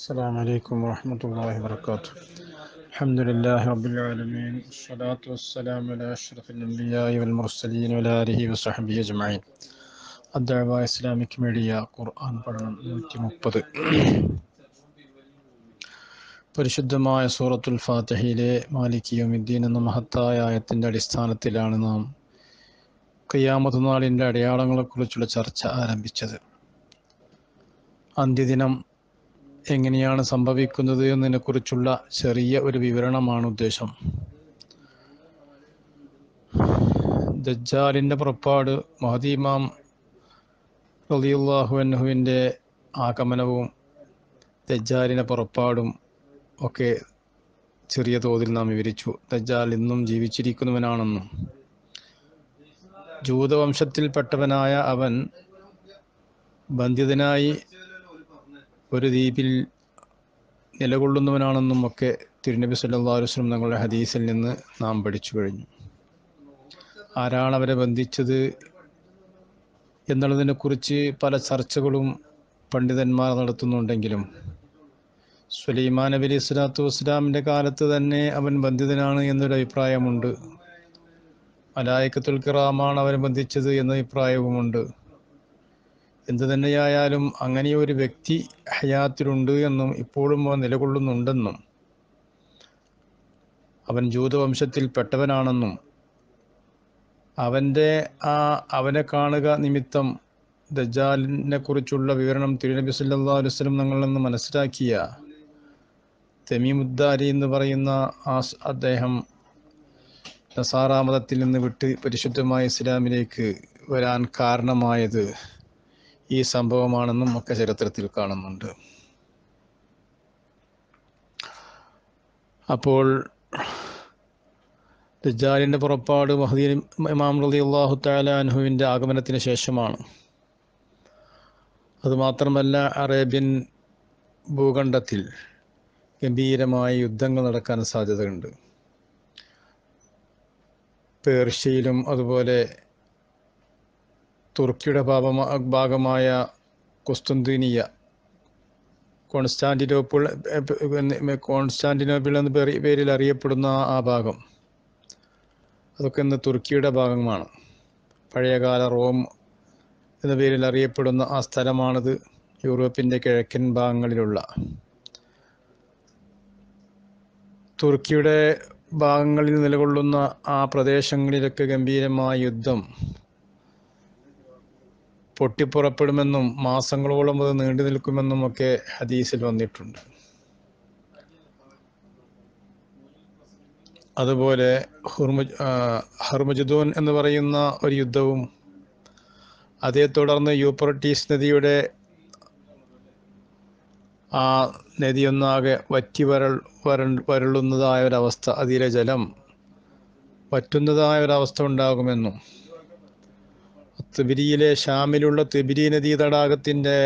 السلام عليكم ورحمة الله وبركاته الحمد لله رب العالمين والصلاة والسلام على أشرف الأنبياء والمرسلين وعلى آله وصحبه أجمعين الدعوة إسلامك ميഡിയ ഖുർആൻ പഠനം നൂറ്റി മുപ്പത് പരിശുദ്ധമായ സൂറത്തുൽ ഫാത്തിഹയിലെ മാലിക്കിയുമിദ്ദീൻ എന്ന മഹത്തായ ആയത്തിൻ്റെ അടിസ്ഥാനത്തിലാണ് നാം കയ്യാമത്ത് നാളിൻ്റെ അടയാളങ്ങളെക്കുറിച്ചുള്ള ചർച്ച ആരംഭിച്ചത് അന്ത്യദിനം എങ്ങനെയാണ് സംഭവിക്കുന്നത് എന്നതിനെക്കുറിച്ചുള്ള ചെറിയ ഒരു വിവരണമാണ് ഉദ്ദേശം ദജ്ജാലിൻ്റെ പുറപ്പാട് മഹദീമാം റലിയുല്ലാഹു അൻഹുവിൻ്റെ ആഗമനവും ദജ്ജാലിൻ്റെ പുറപ്പാടും ഒക്കെ ചെറിയ തോതിൽ നാം വിവരിച്ചു ദജ്ജാൽ ഇന്നും ജീവിച്ചിരിക്കുന്നവനാണെന്നും ജൂതവംശത്തിൽപ്പെട്ടവനായ അവൻ ബന്ധിതനായി ഒരു ദ്വീപിൽ നിലകൊള്ളുന്നവനാണെന്നും ഒക്കെ തിരുനബി സല്ലല്ലാഹു അലൈഹി വസല്ലം തങ്ങളുടെ ഹദീസിൽ നിന്ന് നാം പഠിച്ചു കഴിഞ്ഞു ആരാണ് അവരെ ബന്ധിച്ചത് എന്നുള്ളതിനെക്കുറിച്ച് പല ചർച്ചകളും പണ്ഡിതന്മാർ നടത്തുന്നുണ്ടെങ്കിലും സുലൈമാൻ നബി അലൈഹി സ്വലാത്തു വസ്സലാമിൻ്റെ കാലത്ത് തന്നെ അവൻ ബന്ധിതനാണ് എന്നൊരു അഭിപ്രായമുണ്ട് മലായിക്കത്തുൽ കിറാമാണ് അവനെ ബന്ധിച്ചത് എന്ന അഭിപ്രായവുമുണ്ട് എന്തു തന്നെയായാലും അങ്ങനെ ഒരു വ്യക്തി ഹയാത്തിലുണ്ട് എന്നും ഇപ്പോഴും അവൻ നിലകൊള്ളുന്നുണ്ടെന്നും അവൻ ജൂതവംശത്തിൽപ്പെട്ടവനാണെന്നും അവൻ്റെ ആ അവനെ കാണുക നിമിത്തം ദജാലിനെ കുറിച്ചുള്ള വിവരണം തിരുനബി സല്ലാ അലുസ്ലം ഞങ്ങളിൽ നിന്ന് മനസ്സിലാക്കിയ തെമീമുദ്ദാരി എന്ന് പറയുന്ന ആ അദ്ദേഹം നസാറാ മതത്തിൽ നിന്ന് വിട്ട് പരിശുദ്ധമായ ഇസ്ലാമിലേക്ക് വരാൻ കാരണമായത് ഈ സംഭവമാണെന്നും ഒക്കെ ചരിത്രത്തിൽ കാണുന്നുണ്ട് അപ്പോൾ ദജാലിൻ്റെ പുറപ്പാട് മഹദീൻ ഇമാം റലി അള്ളാഹു താല അനുഹുവിൻ്റെ ആഗമനത്തിന് ശേഷമാണ് അതുമാത്രമല്ല അറേബ്യൻ ഭൂഖണ്ഡത്തിൽ ഗംഭീരമായ യുദ്ധങ്ങൾ നടക്കാൻ സാധ്യതയുണ്ട് പേർഷ്യയിലും അതുപോലെ തുർക്കിയുടെ ഭാഗമാ ഭാഗമായ കുസ്തുന്തിനിയ കോൺസ്റ്റാന്റിനോപ്പിൾ കോൺസ്റ്റാന്റിനോപ്പിൾ എന്ന പേരിൽ അറിയപ്പെടുന്ന ആ ഭാഗം അതൊക്കെ ഇന്ന് തുർക്കിയുടെ ഭാഗമാണ് പഴയകാല റോം എന്ന പേരിൽ അറിയപ്പെടുന്ന ആ സ്ഥലമാണിത് യൂറോപ്പിൻ്റെ കിഴക്കൻ ഭാഗങ്ങളിലുള്ള തുർക്കിയുടെ ഭാഗങ്ങളിൽ നിലകൊള്ളുന്ന ആ പ്രദേശങ്ങളിലൊക്കെ ഗംഭീരമായ യുദ്ധം പൊട്ടിപ്പുറപ്പെടുമെന്നും മാസങ്ങളോളം അത് നീണ്ടു നിൽക്കുമെന്നും ഒക്കെ ഹദീസിൽ വന്നിട്ടുണ്ട് അതുപോലെ ഹുർമു ഹർമുജുദൂൻ എന്ന് പറയുന്ന ഒരു യുദ്ധവും അതേ തുടർന്ന് യൂപ്രട്ടീസ് നദിയുടെ ആ നദിയൊന്നാകെ വറ്റി വരൾ വരൾ വരളുന്നതായ ഒരവസ്ഥ അതിലെ ജലം വറ്റുന്നതായ ഒരവസ്ഥ ഉണ്ടാകുമെന്നും തിബിരിയിലെ ഷാമിലുള്ള തിബിരി നദീ തടാകത്തിൻ്റെ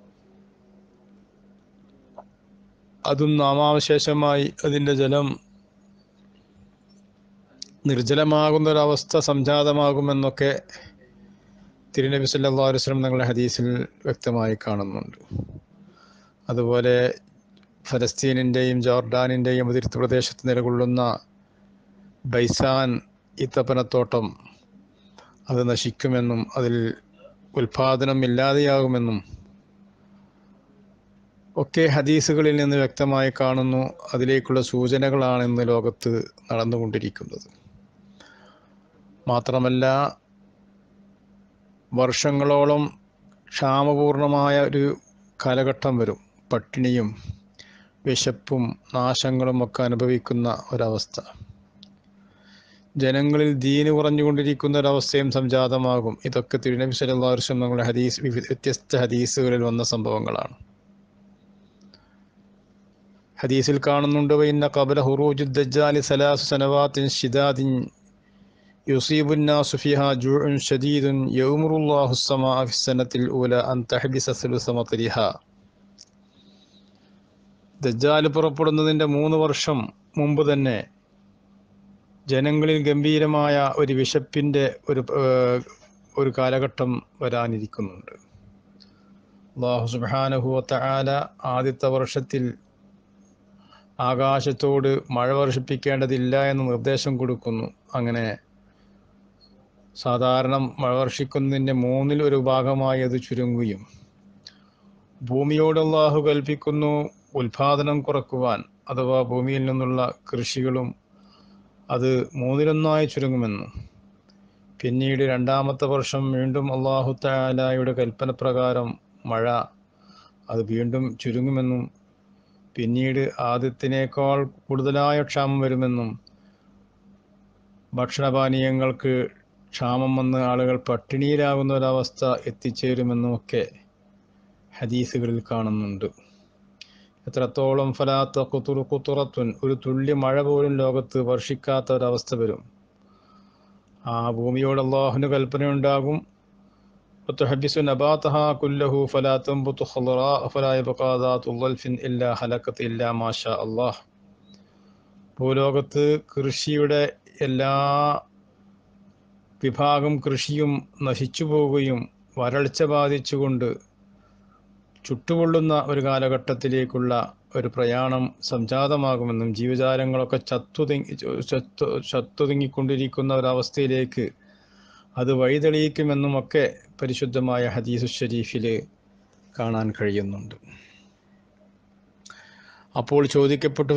അതും നാമാവശേഷമായി അതിൻ്റെ ജലം നിർജ്ജലമാകുന്ന ഒരവസ്ഥ സംജാതമാകുമെന്നൊക്കെ തിരുനബി സല്ലാ വസ്ലം തങ്ങളുടെ ഹദീസിൽ വ്യക്തമായി കാണുന്നുണ്ട് അതുപോലെ ഫലസ്തീനിൻ്റെയും ജോർഡാനിൻ്റെയും അതിർത്തി പ്രദേശത്ത് നിലകൊള്ളുന്ന ബൈസാൻ ഈത്തപ്പനത്തോട്ടം അത് നശിക്കുമെന്നും അതിൽ ഉൽപാദനം ഇല്ലാതെയാകുമെന്നും ഒക്കെ ഹദീസുകളിൽ നിന്ന് വ്യക്തമായി കാണുന്നു അതിലേക്കുള്ള സൂചനകളാണ് ഇന്ന് ലോകത്ത് നടന്നുകൊണ്ടിരിക്കുന്നത് മാത്രമല്ല വർഷങ്ങളോളം ക്ഷാമപൂർണമായ ഒരു കാലഘട്ടം വരും പട്ടിണിയും വിശപ്പും നാശങ്ങളും ഒക്കെ അനുഭവിക്കുന്ന ഒരവസ്ഥ ജനങ്ങളിൽ ദീന് കുറഞ്ഞുകൊണ്ടിരിക്കുന്ന ഒരവസ്ഥയും സംജാതമാകും ഇതൊക്കെ തിരുനബി സല്ലല്ലാഹു അലൈഹി വസല്ലം നമ്മുടെ ഹദീസ് വ്യത്യസ്ത ഹദീസുകളിൽ വന്ന സംഭവങ്ങളാണ് ഹദീസിൽ കാണുന്നുണ്ട് ഇന്ന കബല ഹുറൂജു ദജ്ജാലി സലാസു സനവാത്തിൻ ഷിദാദിൻ യുസീബു الناس فيها جوع شديد يأمر الله السماء في السنة الأولى أن تحبس ثلث مطرها ദജ്ജാൽ പുറപ്പെടുന്നതിൻ്റെ മൂന്ന് വർഷം മുമ്പ് തന്നെ ജനങ്ങളിൽ ഗംഭീരമായ ഒരു വിശപ്പിൻ്റെ ഒരു ഒരു കാലഘട്ടം വരാനിരിക്കുന്നുണ്ട് അള്ളാഹു സുബാനുഭൂത്ത ആല ആദ്യത്തെ വർഷത്തിൽ ആകാശത്തോട് മഴ വർഷിപ്പിക്കേണ്ടതില്ല എന്ന് നിർദ്ദേശം കൊടുക്കുന്നു അങ്ങനെ സാധാരണ മഴ വർഷിക്കുന്നതിൻ്റെ മൂന്നിൽ ഒരു ഭാഗമായി അത് ചുരുങ്ങുകയും ഭൂമിയോട് അള്ളാഹു കൽപ്പിക്കുന്നു ഉൽപാദനം കുറക്കുവാൻ അഥവാ ഭൂമിയിൽ നിന്നുള്ള കൃഷികളും അത് മൂന്നിലൊന്നായി ചുരുങ്ങുമെന്നും പിന്നീട് രണ്ടാമത്തെ വർഷം വീണ്ടും അള്ളാഹു താലായുടെ കൽപ്പന പ്രകാരം മഴ അത് വീണ്ടും ചുരുങ്ങുമെന്നും പിന്നീട് ആദ്യത്തിനേക്കാൾ കൂടുതലായ ക്ഷാമം വരുമെന്നും ഭക്ഷണപാനീയങ്ങൾക്ക് ക്ഷാമം വന്ന് ആളുകൾ പട്ടിണിയിലാകുന്ന ഒരവസ്ഥ എത്തിച്ചേരുമെന്നുമൊക്കെ ഹദീസുകളിൽ കാണുന്നുണ്ട് എത്രത്തോളം ഫലാത്ത കുത്തുറു കുത്തുറത്തുൻ ഒരു തുള്ളി മഴ പോലും ലോകത്ത് വർഷിക്കാത്ത ഒരവസ്ഥ വരും ആ ഭൂമിയോട് അള്ളാഹുവിന് കൽപ്പനയുണ്ടാകും وتحبس نباتها كله فلا تنبت خضراء فلا يبقى ذات ظلف إلا هلكت إلا ما شاء الله ഭൂലോകത്ത് കൃഷിയുടെ എല്ലാ വിഭാഗം കൃഷിയും നശിച്ചു പോവുകയും വരൾച്ച ബാധിച്ചുകൊണ്ട് ചുട്ടുപൊള്ളുന്ന ഒരു കാലഘട്ടത്തിലേക്കുള്ള ഒരു പ്രയാണം സംജാതമാകുമെന്നും ജീവജാലങ്ങളൊക്കെ ചത്തുതിങ്ങി ചത്തു ചത്തുതിങ്ങിക്കൊണ്ടിരിക്കുന്ന ഒരവസ്ഥയിലേക്ക് അത് വഴിതെളിയിക്കുമെന്നും ഒക്കെ പരിശുദ്ധമായ ഹദീസു ഷരീഫിൽ കാണാൻ കഴിയുന്നുണ്ട് അപ്പോൾ ചോദിക്കപ്പെട്ടു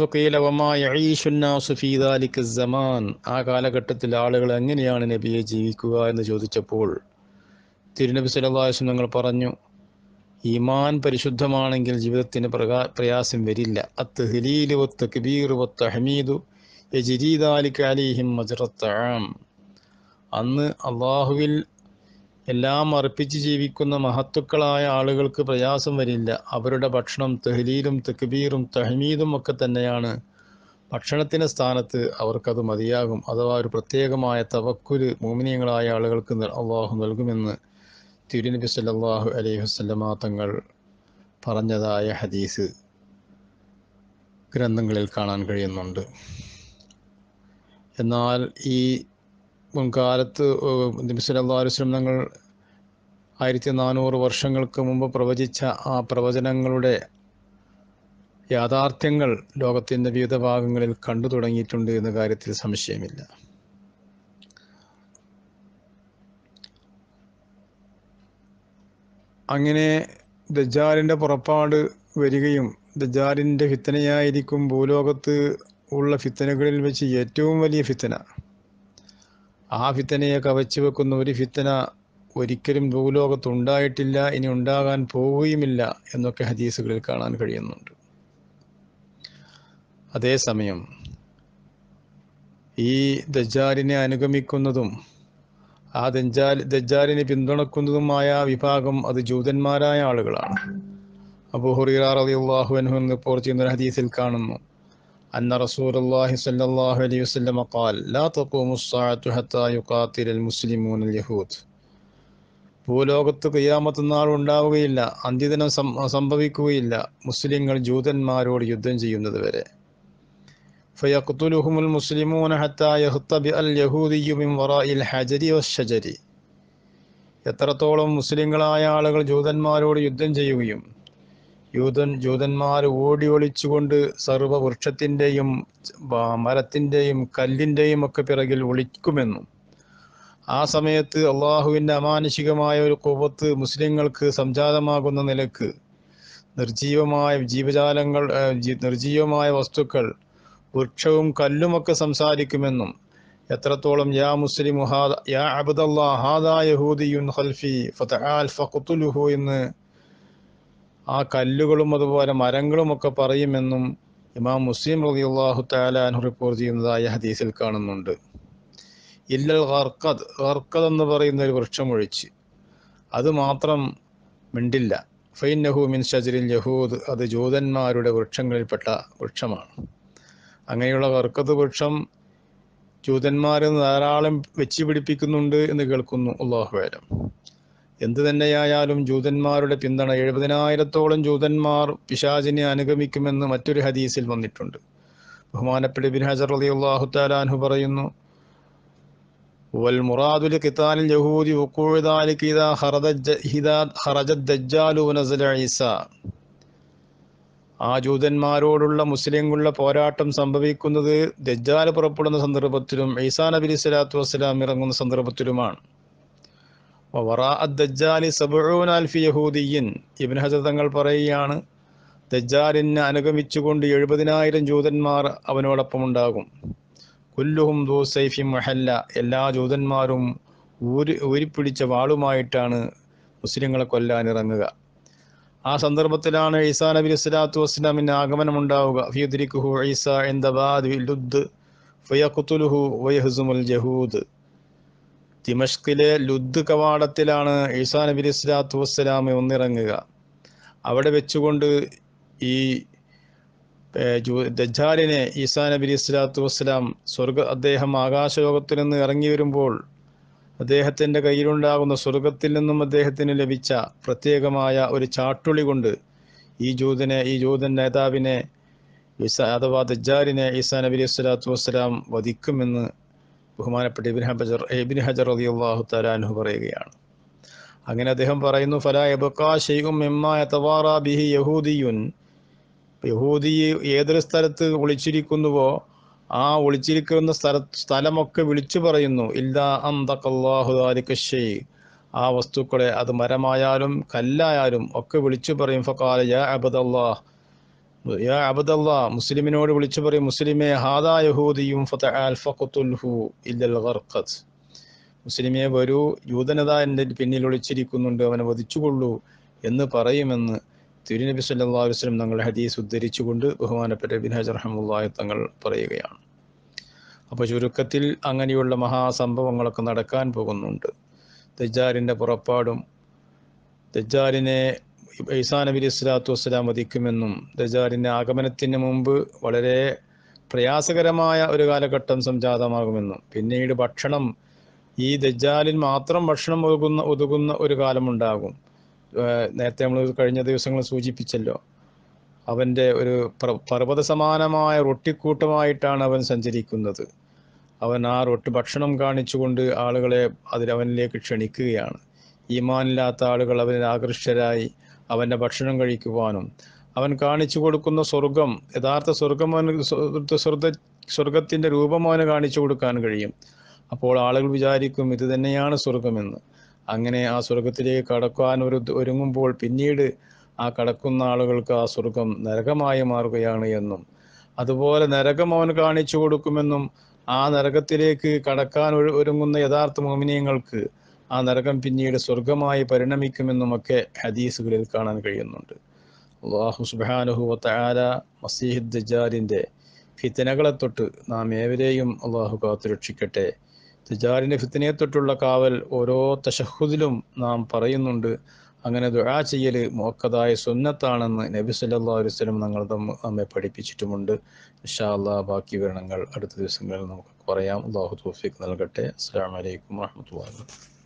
സമാൻ ആ കാലഘട്ടത്തിൽ ആളുകൾ എങ്ങനെയാണ് നബിയെ ജീവിക്കുക എന്ന് ചോദിച്ചപ്പോൾ തിരുനബി സലഹ്ലാസ്ലം ഞങ്ങൾ പറഞ്ഞു ഈമാൻ പരിശുദ്ധമാണെങ്കിൽ ജീവിതത്തിന് പ്രകാ പ്രയാസം വരില്ല അത്ത് ഹലീല് ഒത്ത് കബീർ ഒത്ത് ഹമീദു യജിരീദാലിക്ക് അലിഹിം മജറത്താം അന്ന് അള്ളാഹുവിൽ എല്ലാം അർപ്പിച്ച് ജീവിക്കുന്ന മഹത്തുക്കളായ ആളുകൾക്ക് പ്രയാസം വരില്ല അവരുടെ ഭക്ഷണം തെഹ്ലീലും തെക്ബീറും തഹമീദും ഒക്കെ തന്നെയാണ് ഭക്ഷണത്തിൻ്റെ സ്ഥാനത്ത് അവർക്കത് മതിയാകും അഥവാ ഒരു പ്രത്യേകമായ തവക്കുല് മോമിനിയങ്ങളായ ആളുകൾക്ക് അള്ളാഹു നൽകുമെന്ന് തിരുനബി സല്ലാഹു അലൈഹി വസ്ലമ തങ്ങൾ പറഞ്ഞതായ ഹദീസ് ഗ്രന്ഥങ്ങളിൽ കാണാൻ കഴിയുന്നുണ്ട് എന്നാൽ ഈ മുൻകാലത്ത് നബിസ്വല്ലാസ്ലം തങ്ങൾ ആയിരത്തി നാനൂറ് വർഷങ്ങൾക്ക് മുമ്പ് പ്രവചിച്ച ആ പ്രവചനങ്ങളുടെ യാഥാർത്ഥ്യങ്ങൾ ലോകത്തിൻ്റെ വിവിധ ഭാഗങ്ങളിൽ കണ്ടു തുടങ്ങിയിട്ടുണ്ട് എന്ന കാര്യത്തിൽ സംശയമില്ല അങ്ങനെ ദജാലിൻ്റെ പുറപ്പാട് വരികയും ദജാലിൻ്റെ ഫിത്തനയായിരിക്കും ഭൂലോകത്ത് ഉള്ള ഫിത്തനകളിൽ വെച്ച് ഏറ്റവും വലിയ ഫിത്തന ആ ഫിത്തനയെ കവച്ചു വെക്കുന്ന ഒരു ഫിത്തന ഒരിക്കലും ഭൂലോകത്ത് ഉണ്ടായിട്ടില്ല ഇനി ഉണ്ടാകാൻ പോവുകയുമില്ല എന്നൊക്കെ ഹദീസുകളിൽ കാണാൻ കഴിയുന്നുണ്ട് അതേസമയം ഈ ദജ്ജാലിനെ അനുഗമിക്കുന്നതും ആ ദജ്ജാൽ ദജ്ജാലിനെ പിന്തുണക്കുന്നതുമായ വിഭാഗം അത് ജൂതന്മാരായ ആളുകളാണ് അബൂ ഹുറീറ റളിയല്ലാഹു അൻഹു എന്ന് റിപ്പോർട്ട് ചെയ്യുന്ന ഒരു ഹദീസിൽ കാണുന്നു أن رسول الله صلى الله عليه وسلم قال لا تقوم الساعة حتى يقاتل المسلمون اليهود ഭൂലോകത്ത് കയ്യാമത്ത് നാൾ ഉണ്ടാവുകയില്ല അന്ത്യദിനം സംഭവിക്കുകയില്ല മുസ്ലിങ്ങൾ ജൂതന്മാരോട് യുദ്ധം ചെയ്യുന്നത് വരെ فيقتلهم المسلمون حتى يختبئ اليهودي من وراء الحجر والشجر എത്രത്തോളം മുസ്ലിങ്ങളായ ആളുകൾ ജൂതന്മാരോട് യുദ്ധം ചെയ്യുകയും യൂതൻ ജൂതന്മാർ ഓടി ഒളിച്ചുകൊണ്ട് സർവവൃക്ഷത്തിൻ്റെയും മരത്തിൻ്റെയും കല്ലിൻ്റെയും ഒക്കെ പിറകിൽ ഒളിക്കുമെന്നും ആ സമയത്ത് അള്ളാഹുവിൻ്റെ അമാനുഷികമായ ഒരു കുവത്ത് മുസ്ലിങ്ങൾക്ക് സംജാതമാകുന്ന നിലക്ക് നിർജീവമായ ജീവജാലങ്ങൾ നിർജീവമായ വസ്തുക്കൾ വൃക്ഷവും കല്ലുമൊക്കെ സംസാരിക്കുമെന്നും എത്രത്തോളം യാ മുസ്ലിം യാ അബ്ദല്ലാ ഹാദാ യഹൂദിയുൻ ഖൽഫി ഫതആൽ ഫഖ്തുലുഹു എന്ന് ആ കല്ലുകളും അതുപോലെ മരങ്ങളും ഒക്കെ പറയുമെന്നും ഇമാം മുസ്ലിം റളിയല്ലാഹു തആല അൻഹു റിപ്പോർട്ട് ചെയ്യുന്നതായ ഹദീസിൽ കാണുന്നുണ്ട് ഇല്ലൽ ഗർക്കദ് ഗർക്കദ് എന്ന് പറയുന്ന ഒരു വൃക്ഷം ഒഴിച്ച് അത് മാത്രം മിണ്ടില്ല ഫൈനഹു മിൻ ഷജരിൽ യഹൂദ് അത് ജൂതന്മാരുടെ വൃക്ഷങ്ങളിൽപ്പെട്ട വൃക്ഷമാണ് അങ്ങനെയുള്ള കർക്കത്ത് വൃക്ഷം ജൂതന്മാർ ധാരാളം വെച്ച് പിടിപ്പിക്കുന്നുണ്ട് എന്ന് കേൾക്കുന്നു അള്ളാഹുവേലം എന്തു തന്നെയായാലും ജൂതന്മാരുടെ പിന്തുണ എഴുപതിനായിരത്തോളം ജൂതന്മാർ പിശാചിനെ അനുഗമിക്കുമെന്ന് മറ്റൊരു ഹദീസിൽ വന്നിട്ടുണ്ട് ബഹുമാനപ്പെട്ട ബിൻ ഹജർ അലി അള്ളാഹു താലാൻഹു പറയുന്നു والمراد لقتال اليهود وقوع ذلك إذا خرج إذا خرج الدجال ونزل عيسى ആ ജൂതന്മാരോടുള്ള മുസ്ലിങ്ങളുടെ പോരാട്ടം സംഭവിക്കുന്നത് ദജ്ജാൽ പുറപ്പെടുന്ന സന്ദർഭത്തിലും ഈസാ നബി സ്വലാത്തു വസ്സലാം ഇറങ്ങുന്ന സന്ദർഭത്തിലുമാണ് ദജ്ജാലി സബൂൻ അൽഫി യഹൂദിയൻ ഇബിൻ ഹജർ തങ്ങൾ പറയുകയാണ് ദജ്ജാലിനെ അനുഗമിച്ചുകൊണ്ട് എഴുപതിനായിരം ജൂതന്മാർ അവനോടൊപ്പം ഉണ്ടാകും കുല്ലുഹും ദൂ സൈഫി മഹല്ല എല്ലാ ജൂതന്മാരും ഊരി ഊരിപ്പിടിച്ച വാളുമായിട്ടാണ് മുസ്ലിങ്ങളെ കൊല്ലാൻ ഇറങ്ങുക ആ സന്ദർഭത്തിലാണ് ഈസാ നബി സ്വലാത്തു വസ്സലാമിന് ആഗമനം ഉണ്ടാവുക ഫിയുദ്രിക്കുഹു ഈസ എന്തബാദ് ലുദ് ഫയഖുതുലുഹു വയഹ്സുമുൽ ജഹൂദ് ദിമഷ്കിലെ ലുദ് കവാടത്തിലാണ് ഈസാ നബി സ്വലാത്തു വസ്സലാം ഒന്നിറങ്ങുക അവിടെ വെച്ചുകൊണ്ട് ഈ ദജ്ജാലിനെ ഈസാ നബി സ്വലാത്തു വസ്സലാം സ്വർഗ അദ്ദേഹം ആകാശലോകത്തിൽ നിന്ന് ഇറങ്ങി വരുമ്പോൾ അദ്ദേഹത്തിൻ്റെ കയ്യിലുണ്ടാകുന്ന സ്വർഗത്തിൽ നിന്നും അദ്ദേഹത്തിന് ലഭിച്ച പ്രത്യേകമായ ഒരു ചാട്ടുളി കൊണ്ട് ഈ ജൂതനെ ഈ ജൂതൻ നേതാവിനെ ഈസ അഥവാ ദജ്ജാലിനെ ഈസാ നബി സ്വലാത്തു വസ്സലാം വധിക്കുമെന്ന് ബഹുമാനപ്പെട്ട ഇബിൻ ഹജർ ഇബിൻ ഹജർ അലി അള്ളാഹു തലാൻഹു പറയുകയാണ് അങ്ങനെ അദ്ദേഹം പറയുന്നു ഫലാ എബക്കാ ഷെയ്ഖും എമ്മായ തവാറാ ബിഹി യഹൂദിയുൻ യഹൂദി ഏതൊരു സ്ഥലത്ത് ഒളിച്ചിരിക്കുന്നുവോ ആ ഒളിച്ചിരിക്കുന്ന സ്ഥല സ്ഥലമൊക്കെ വിളിച്ചു പറയുന്നു ഇല്ലാ അന്തക്കല്ലാഹുദാലിക്കഷേ ആ വസ്തുക്കളെ അത് മരമായാലും കല്ലായാലും ഒക്കെ വിളിച്ചു പറയും ഫക്കാല യാ അബദല്ലാഹ് യാ അബദല്ലാ മുസ്ലിമിനോട് വിളിച്ചു പറയും മുസ്ലിമെ ഹാദാ യഹൂദിയും ഫതആൽ ഫഖതുൽഹു ഇല്ലൽ ഗർഖത്ത് മുസ്ലിമെ വരൂ യൂതനത എൻ്റെ പിന്നിൽ ഒളിച്ചിരിക്കുന്നുണ്ട് അവനെ വധിച്ചുകൊള്ളൂ എന്ന് പറയുമെന്ന് തിരുനബി സല്ലല്ലാഹു അലൈഹി വസല്ലം തങ്ങളുടെ ഹദീസ് ഉദ്ധരിച്ചുകൊണ്ട് ബഹുമാനപ്പെട്ട ഇബ്നു ഹജർ റഹ്മത്തുള്ളാഹി തങ്ങൾ പറയുകയാണ് അപ്പോൾ ചുരുക്കത്തിൽ അങ്ങനെയുള്ള മഹാസംഭവങ്ങളൊക്കെ നടക്കാൻ പോകുന്നുണ്ട് ദജ്ജാലിൻ്റെ പുറപ്പാടും ദജ്ജാലിനെ ഈസാ നബി സ്വലാത്തു വസ്സലാം വധിക്കുമെന്നും ദജ്ജാലിൻ്റെ ആഗമനത്തിന് മുമ്പ് വളരെ പ്രയാസകരമായ ഒരു കാലഘട്ടം സംജാതമാകുമെന്നും പിന്നീട് ഭക്ഷണം ഈ ദജ്ജാലിൽ മാത്രം ഭക്ഷണം ഒതുകുന്ന ഒതുകുന്ന ഒരു കാലമുണ്ടാകും നേരത്തെ നമ്മൾ കഴിഞ്ഞ ദിവസങ്ങൾ സൂചിപ്പിച്ചല്ലോ അവൻ്റെ ഒരു പർവ്വത സമാനമായ റൊട്ടിക്കൂട്ടമായിട്ടാണ് അവൻ സഞ്ചരിക്കുന്നത് അവൻ ആ റൊട്ടി ഭക്ഷണം കാണിച്ചുകൊണ്ട് ആളുകളെ അതിൽ അവനിലേക്ക് ക്ഷണിക്കുകയാണ് ഈമാനില്ലാത്ത ആളുകൾ അവനിൽ ആകൃഷ്ടരായി അവൻ്റെ ഭക്ഷണം കഴിക്കുവാനും അവൻ കാണിച്ചു കൊടുക്കുന്ന സ്വർഗം യഥാർത്ഥ സ്വർഗം അവന് സ്വർഗ സ്വർഗത്തിൻ്റെ രൂപം അവന് കാണിച്ചു കൊടുക്കാൻ കഴിയും അപ്പോൾ ആളുകൾ വിചാരിക്കും ഇത് തന്നെയാണ് സ്വർഗമെന്ന് അങ്ങനെ ആ സ്വർഗത്തിലേക്ക് കടക്കാൻ ഒരു ഒരുങ്ങുമ്പോൾ പിന്നീട് ആ കടക്കുന്ന ആളുകൾക്ക് ആ സ്വർഗം നരകമായി മാറുകയാണ് എന്നും അതുപോലെ നരകം അവന് കാണിച്ചു കൊടുക്കുമെന്നും ആ നരകത്തിലേക്ക് കടക്കാൻ ഒരുങ്ങുന്ന യഥാർത്ഥ മോമിനിയങ്ങൾക്ക് ആ നരകം പിന്നീട് സ്വർഗമായി പരിണമിക്കുമെന്നുമൊക്കെ ഹദീസുകളിൽ കാണാൻ കഴിയുന്നുണ്ട് അള്ളാഹു സുബാനുഹു വത്താല മസീഹ് ദജാലിൻ്റെ ഫിത്തനകളെ തൊട്ട് നാം ഏവരെയും അള്ളാഹു കാത്തു രക്ഷിക്കട്ടെ ദജാലിൻ്റെ ഫിത്തനയെ തൊട്ടുള്ള കാവൽ ഓരോ തശഹുദിലും നാം പറയുന്നുണ്ട് അങ്ങനെ ദുആ ചെയ്യൽ മോക്കതായ സുന്നത്താണെന്ന് നബി സല്ലല്ലാഹു അലൈഹി വസല്ലം ഞങ്ങൾ നമ്മെ പഠിപ്പിച്ചിട്ടുമുണ്ട് ഇൻഷാ അള്ളാഹ് ബാക്കി വിവരണങ്ങൾ അടുത്ത ദിവസങ്ങളിൽ നമുക്ക് പറയാം അള്ളാഹു തൗഫീഖ് നൽകട്ടെ അസ്സലാമു അലൈക്കും വറഹ്മത്തുള്ളാഹി